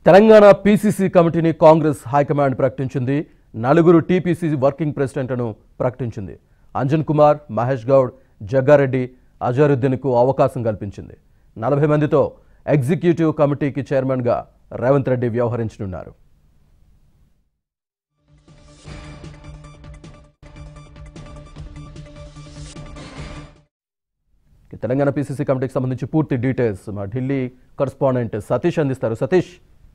Telangana PCC కమిటీని Congress high command ప్రకటించింది నలుగురు టీపీసీ వర్కింగ్ ప్రెసిడెంట్లను ప్రకటించింది అంజన్ కుమార్ మహేష్ గౌడ్ జగ్గారెడ్డి అజరుద్దీన్కు అవకాశం కల్పించింది నలభై మందితో ఎగ్జిక్యూటివ్ కమిటీకి చైర్మన్గా రేవంత్ రెడ్డి వ్యవహరించనున్నారు తెలంగాణ పీసీసీ కమిటీకి సంబంధించి పూర్తి డీటెయిల్స్ మా ఢిల్లీ కరస్పాండెంట్ సతీష్ అందిస్తారు సతీష్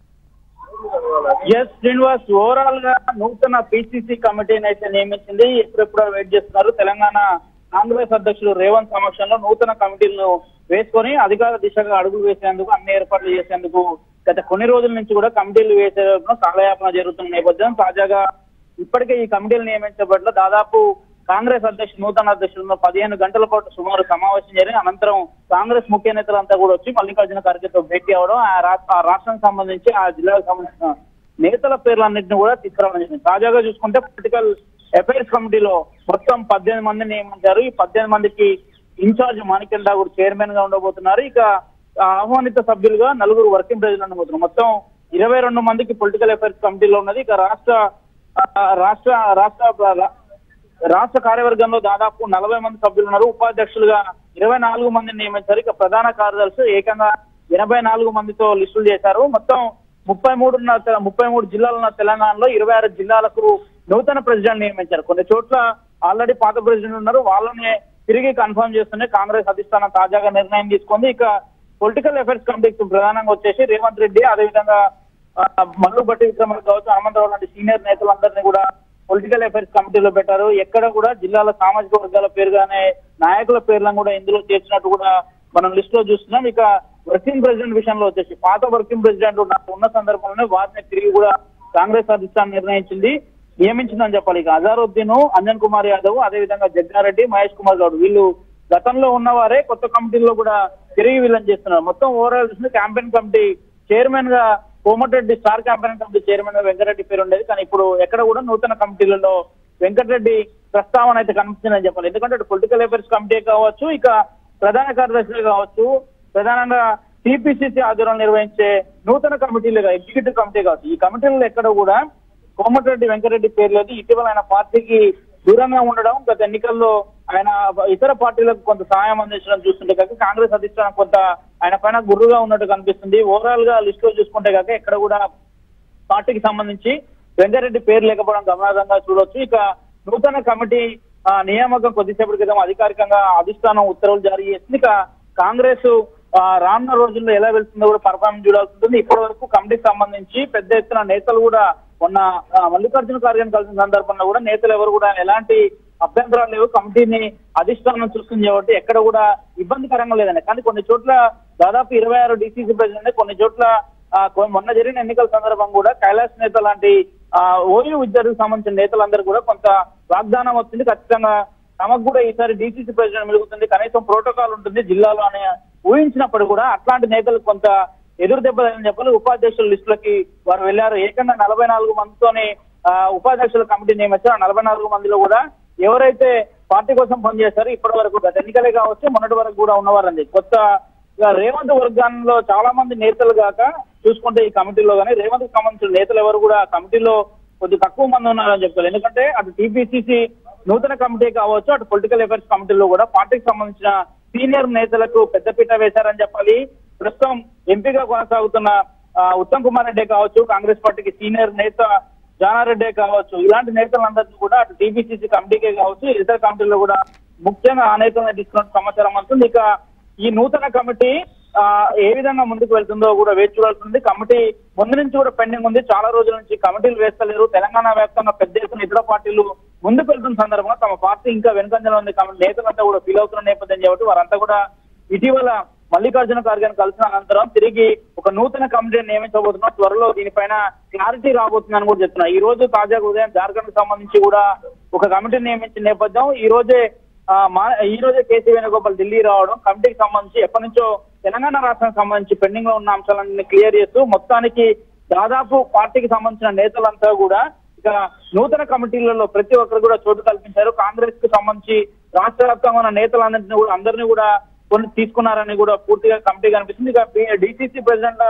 ఎస్ శ్రీనివాస్ ఓవరాల్ గా నూతన పిసిసి కమిటీని అయితే నియమించింది ఎప్పుడెప్పుడో వెయిట్ చేస్తున్నారు తెలంగాణ కాంగ్రెస్ అధ్యక్షుడు రేవంత్ సమక్షంలో నూతన కమిటీలను వేసుకొని అధికార దిశగా అడుగులు వేసేందుకు అన్ని ఏర్పాట్లు చేసేందుకు గత కొన్ని రోజుల నుంచి కూడా కమిటీలు వేసేందుకు కాలయాపన జరుగుతున్న నేపథ్యం తాజాగా ఇప్పటికే ఈ కమిటీలు నియమించబట్ల దాదాపు కాంగ్రెస్ అధ్యక్షుడు నూతన అధ్యక్షుడు పదిహేను గంటల పాటు సుమారు సమావేశం జరిగి అనంతరం కాంగ్రెస్ ముఖ్య నేతలంతా కూడా వచ్చి మల్లికార్జున ఖర్గేతో భేటీ అవడం ఆ రా- ఆ రాష్ట్రానికి సంబంధించి ఆ జిల్లాకు సంబంధించిన నేతల పేర్లన్నింటినీ కూడా తీసుకురావడం జరిగింది తాజాగా చూసుకుంటే పొలిటికల్ అఫైర్స్ కమిటీలో మొత్తం పద్దెనిమిది మందిని నియమించారు ఈ పద్దెనిమిది మందికి ఇన్ఛార్జ్ మాణిక్యం ఠాగూర్ చైర్మన్ గా ఉండబోతున్నారు ఇక ఆ ఆహ్వానిత సభ్యులుగా నలుగురు వర్కింగ్ ప్రెసిడెంట్ ఉండబోతున్నారు మొత్తం ఇరవై రెండు మందికి పొలిటికల్ అఫైర్స్ కమిటీలో ఉన్నది ఇక రాష్ట్ర ఆ, రాష్ట్ర రాష్ట్ర రాష్ట్ర కార్యవర్గంలో దాదాపు నలభై మంది సభ్యులు ఉన్నారు ఉపాధ్యక్షులుగా ఇరవై నాలుగు మందిని నియమించారు ఇక ప్రధాన కార్యదర్శి ఏకంగా ఎనభై నాలుగు మందితో లిస్టులు చేశారు మొత్తం ముప్పై మూడు ముప్పై మూడు జిల్లాలు ఉన్న తెలంగాణలో ఇరవై ఆరు జిల్లాలకు నూతన ప్రెసిడెంట్ నియమించారు కొన్ని చోట్ల ఆల్రెడీ పాత ప్రెసిడెంట్ ఉన్నారు వాళ్ళని తిరిగి కన్ఫర్మ్ చేస్తూనే కాంగ్రెస్ అధిష్టానం తాజాగా నిర్ణయం తీసుకుంది ఇక పొలిటికల్ అఫైర్స్ కమిటీకి ప్రధానంగా వచ్చేసి రేవంత్ రెడ్డి అదేవిధంగా ఆ, మల్లు బట్టి విక్రమార్క కావచ్చు హనుమంతరావు లాంటి సీనియర్ నేతలందరినీ కూడా పొలిటికల్ అఫైర్స్ కమిటీలో పెట్టారు ఎక్కడ కూడా జిల్లాల సామాజిక వర్గాల పేరుగానే నాయకుల పేర్లను కూడా ఇందులో చేర్చినట్టు కూడా మనం లిస్ట్ లో చూస్తున్నాం ఇక వర్కింగ్ ప్రెసిడెంట్ విషయంలో వచ్చేసి పాత వర్కింగ్ ప్రెసిడెంట్ ఉన్న ఉన్న సందర్భంలోనే వారిని తిరిగి కూడా కాంగ్రెస్ అధిష్టానం నిర్ణయించింది నియమించిందని చెప్పాలి ఇక అజారుద్దీన్ అంజన్ కుమార్ యాదవ్ అదేవిధంగా జగ్గారెడ్డి మహేష్ కుమార్ గౌడ్ వీళ్ళు గతంలో ఉన్నవారే కొత్త కమిటీల్లో కూడా తిరిగి వీళ్ళని చేస్తున్నారు మొత్తం ఓవరాల్ చూస్తే క్యాంపెయిన్ కమిటీ చైర్మన్ గా Komatireddy star campaign committee chairman గా వెంకటరెడ్డి పేరు ఉండేది కానీ ఇప్పుడు ఎక్కడ కూడా నూతన కమిటీలలో వెంకటరెడ్డి ప్రస్తావన అయితే కనిపిస్తుందని చెప్పాలి ఎందుకంటే అటు పొలిటికల్ అఫైర్స్ కమిటీ కావచ్చు ఇక ప్రధాన కార్యదర్శులు కావచ్చు ప్రధానంగా టీపీసీసీ ఆధ్వర్యంలో నిర్వహించే నూతన కమిటీలుగా ఎగ్జిక్యూటివ్ కమిటీ కావచ్చు ఈ కమిటీలలో ఎక్కడ కూడా కోమటిరెడ్డి వెంకటరెడ్డి పేరు లేదు ఇటీవల ఆయన పార్టీకి దూరంగా ఉండడం గత ఎన్నికల్లో ఆయన ఇతర పార్టీలకు కొంత సహాయం అందించడం చూస్తుంటే కాక కాంగ్రెస్ అధిష్టానం కొంత ఆయన పైన గుర్రుగా ఉన్నట్టు కనిపిస్తుంది ఓవరాల్ గా లిస్ట్ లో చూసుకుంటే కాక ఎక్కడ కూడా పార్టీకి సంబంధించి వెంకరెడ్డి పేరు లేకపోవడం గమనార్హంగా చూడొచ్చు ఇక నూతన కమిటీ ఆ, నియామకం కొద్దిసేపటి క్రితం అధికారికంగా అధిష్టానం ఉత్తర్వులు జారీ చేసింది ఇక కాంగ్రెస్ ఆ, రానున్న రోజుల్లో ఎలా వెళ్తుందో కూడా పర్ఫార్మెన్స్ చూడాల్సి ఉంటుంది ఇప్పటి వరకు కమిటీకి సంబంధించి పెద్ద ఎత్తున నేతలు కూడా మొన్న ఆ, మల్లికార్జున ఖార్గే కలిసిన సందర్భంలో కూడా నేతలు ఎవరు కూడా ఎలాంటి అభ్యంతరాలు లేవు కమిటీని అధిష్టానం చూస్తుంది కాబట్టి ఎక్కడ కూడా ఇబ్బందికరంగా లేదండి కానీ కొన్ని చోట్ల దాదాపు ఇరవై ఆరు డీసీసీ ప్రెసిడెంట్ కొన్ని చోట్ల ఆ, కొ- మొన్న జరిగిన ఎన్నికల సందర్భం కూడా కైలాస్ నేత లాంటి ఆ, ఓయూ విద్యార్థికి సంబంధించిన నేతలందరూ కూడా కొంత వాగ్దానం వచ్చింది ఖచ్చితంగా తమకు కూడా ఈసారి డీసీసీ ప్రెసిడెంట్ మిగులుతుంది కనీసం ప్రోటోకాల్ ఉంటుంది జిల్లాలో అని ఊహించినప్పుడు కూడా అట్లాంటి నేతలు కొంత ఎదురు దెబ్బలని చెప్పాలి ఉపాధ్యక్షుల లిస్టులకి వారు వెళ్లారు ఏకంగా నలభై నాలుగు మందితోని ఆ, ఉపాధ్యక్షుల కమిటీ నియమించారు ఆ నలభై నాలుగు మందిలో కూడా ఎవరైతే పార్టీ కోసం పనిచేశారో ఇప్పటి వరకు గత ఎన్నికలే కావచ్చు మొన్నటి వరకు కూడా ఉన్నవారండి కొత్త ఇక రేవంత్ వర్గాల్లో చాలా మంది నేతలు కాక చూసుకుంటే ఈ కమిటీలో కానీ రేవంత్ కి సంబంధించిన నేతలు ఎవరు కూడా కమిటీలో కొద్ది తక్కువ మంది ఉన్నారని చెప్తారు ఎందుకంటే అటు టీపీసీసీ నూతన కమిటీ కావచ్చు అటు పొలిటికల్ అఫైర్స్ కమిటీలో కూడా పార్టీకి సంబంధించిన సీనియర్ నేతలకు పెద్దపీట వేశారని చెప్పాలి ప్రస్తుతం ఎంపీగా కొనసాగుతున్న ఆ, ఉత్తమ్ కుమార్ రెడ్డి కావచ్చు కాంగ్రెస్ పార్టీకి సీనియర్ నేత జానారెడ్డి కావచ్చు ఇలాంటి నేతలందరినీ కూడా అటు టీపీసీసీ కమిటీకే కావచ్చు ఇతర కమిటీలో కూడా ముఖ్యంగా ఆ నేతలను తీసుకున్నట్టు సమాచారం వస్తుంది ఇక ఈ నూతన కమిటీ ఆ, ఏ విధంగా ముందుకు వెళ్తుందో కూడా వేచి చూడాల్సింది కమిటీ ముందు నుంచి కూడా పెండింగ్ ఉంది చాలా రోజుల నుంచి కమిటీలు వేస్తలేరు తెలంగాణ వ్యాప్తంగా పెద్ద ఎత్తున ఇతర పార్టీలు ముందుకు వెళ్తున్న సందర్భంగా తమ పార్టీ ఇంకా వెనుకంజలో ఉంది కమిటీ నేతలంతా కూడా ఫీల్ అవుతున్న నేపథ్యం కాబట్టి వారంతా కూడా ఇటీవల మల్లికార్జున ఖార్గేని కలిసిన అనంతరం తిరిగి ఒక నూతన కమిటీని నియమించబోతున్నాం త్వరలో దీనిపైన క్లారిటీ రాబోతుందని కూడా చెప్తున్నారు ఈ రోజు తాజాగా ఉదయం జార్ఖండ్ కు సంబంధించి కూడా ఒక కమిటీని నియమించిన నేపథ్యం ఈ రోజే ఆ, మా ఈ రోజే కేసీ వేణుగోపాల్ ఢిల్లీ రావడం కమిటీకి సంబంధించి ఎప్పటి నుంచో తెలంగాణ రాష్ట్రానికి సంబంధించి పెండింగ్ లో ఉన్న అంశాలన్నీ క్లియర్ చేస్తూ మొత్తానికి దాదాపు పార్టీకి సంబంధించిన నేతలంతా కూడా ఇక నూతన కమిటీలలో ప్రతి ఒక్కరు కూడా చోటు కల్పించారు కాంగ్రెస్ కు సంబంధించి రాష్ట్ర వ్యాప్తంగా ఉన్న నేతలందరినీ కూడా అందరినీ కూడా కొన్ని తీసుకున్నారని కూడా పూర్తిగా కమిటీ కనిపిస్తుంది ఇక డిసిసి ప్రెసిడెంట్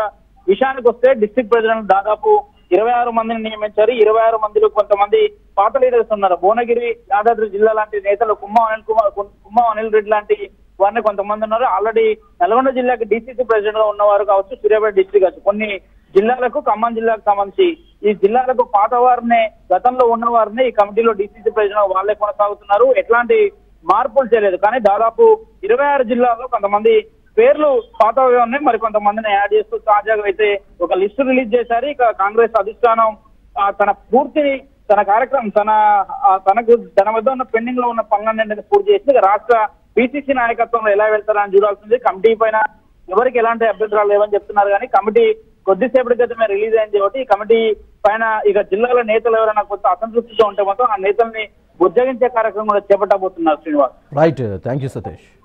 విషయానికి వస్తే డిస్ట్రిక్ట్ ప్రెసిడెంట్ దాదాపు ఇరవై ఆరు మందిని నియమించారు ఇరవై ఆరు మందిలో కొంతమంది పాత లీడర్స్ ఉన్నారు భువనగిరి యాదాద్రి జిల్లా లాంటి నేతలు కుమ్మం అనిల్ కుమార్ కుమ్మం అనిల్ రెడ్డి లాంటి వారిని కొంతమంది ఉన్నారు ఆల్రెడీ నల్గొండ జిల్లాకి డీసీసీ ప్రెసిడెంట్ గా ఉన్నవారు కావచ్చు సూర్యాపేట డిస్ట్రిక్ట్ కావచ్చు కొన్ని జిల్లాలకు ఖమ్మం జిల్లాకు సంబంధించి ఈ జిల్లాలకు పాత వారిని గతంలో ఉన్న వారిని ఈ కమిటీలో డీసీసీ ప్రెసిడెంట్ వాళ్ళే కొనసాగుతున్నారు ఎట్లాంటి మార్పులు చేయలేదు కానీ దాదాపు ఇరవై ఆరు జిల్లాల్లో కొంతమంది పేర్లు పాతవే ఉన్నాయి మరి కొంతమందిని యాడ్ చేస్తూ తాజాగా అయితే ఒక లిస్టు రిలీజ్ చేశారు ఇక కాంగ్రెస్ అధిష్టానం ఆ, తన పూర్తి తన కార్యక్రమం తన ఆ, తనకు తన వద్ద ఉన్న పెండింగ్ లో ఉన్న పనులన్నింటినీ పూర్తి చేసి ఇక రాష్ట్ర పిసిసి నాయకత్వంలో ఎలా వెళ్తారని చూడాల్సింది కమిటీ పైన ఎవరికి ఎలాంటి అభ్యంతరాలు లేవని చెప్తున్నారు కానీ కమిటీ కొద్దిసేపటి క్రితమే రిలీజ్ అయింది కాబట్టి ఈ కమిటీ పైన ఇక జిల్లాల నేతలు ఎవరైనా కొంత అసంతృప్తితో ఉంటే మాత్రం ఆ నేతల్ని ఉద్యోగించే కార్యక్రమం కూడా చేపట్టబోతున్నారు Srinivas right thank you Satish